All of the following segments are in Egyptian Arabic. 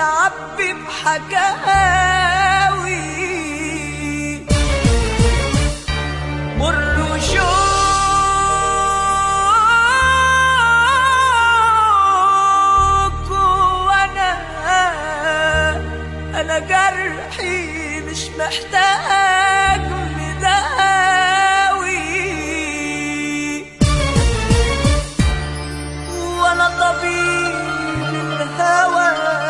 بيعبي بحكاوي مر وشوك وانا انا جرحي مش محتاج مداوي وانا طبيب الهوى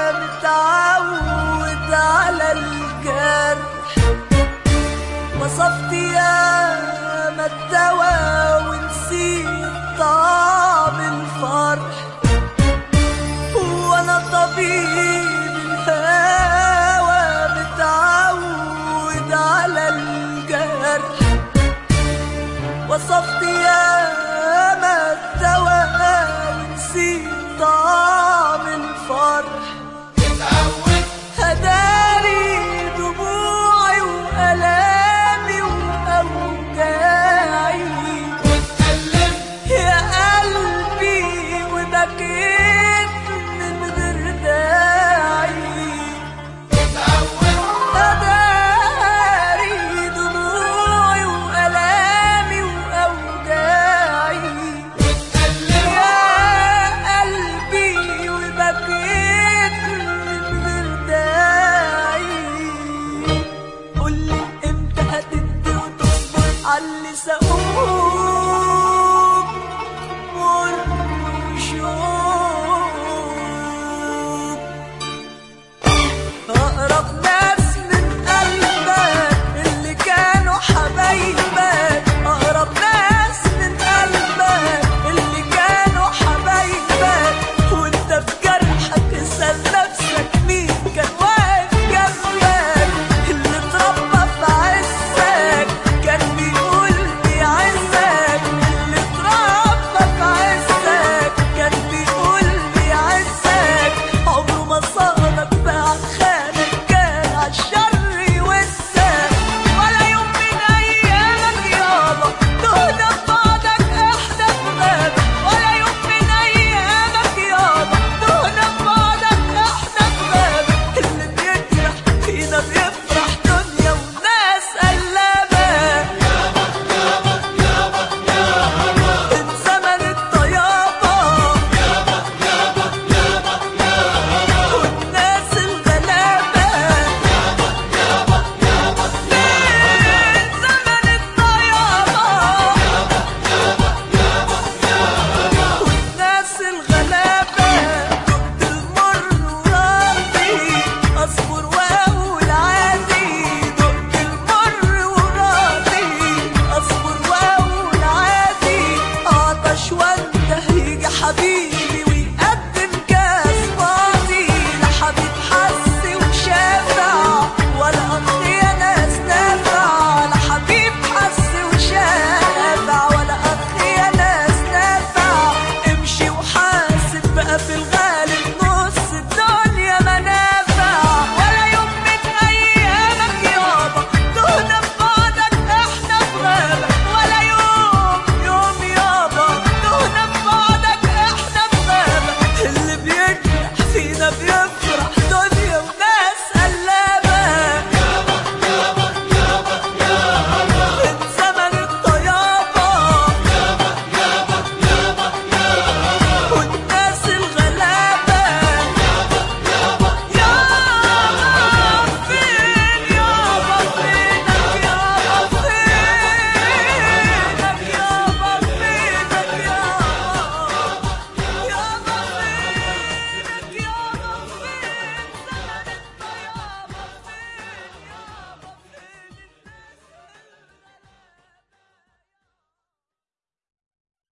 متعود على الجرح وصفت يا ما الدوا ونسيت طعم الفرح وانا طبيب الهوى متعود على الجرح وصفت يا ما الدوا ونسيت طعم الفرح هداري دموعي وألامي وأوجاعي يا قلبي وبكيت من غير داعي أداري دموعي وألامي وأوجاعي يا قلبي وبكيت من غير داعي قولي امتى هتدي وتصبر عاللي ساقوك مر وشوك أقرب ناس من قلبك اللي كانوا حبايبك أقرب ناس من قلبك اللي كانوا حبايبك وأنت في جرحك اسأل نفسك مين كان واقف جنبك اللي اتربى في عزك كان بيقول بيعزك اللي اتربى في عزك كان بيقول بيعزك عمره ما صانك بقى خانك كان عالشر يوسك ولا يوم من ايامك يابا تهدى بعدك احدى بغابك ولا يوم من ايامك يابا تهدى بعدك احدى بغابك اللي بيجرح فينا بيفرح دنيا وناس قلابه من زمن الطيابة والناس الغلابة من زمن الطيابة والناس الغلابة دقت المر وراضي أصبر وأقول عادي دقت المر وراضي أصبر وأقول عادي عطش وانده يجي حبيبي ويقدم كاس فاضي لا حبيب حس وشافع ولا أخ يا ناس نافع لا حبيب حس وشافع ولا أخ يا ناس نافع امشي وحاسب بقى في الغالب نص الدنيا منافع ولا يوم من أيامك يابا تهدى ببعدك احنا في غابة ولا يوم يوم يابا تهدى ببعدك احنا في غابة اللي بيجرح فينا بيفرح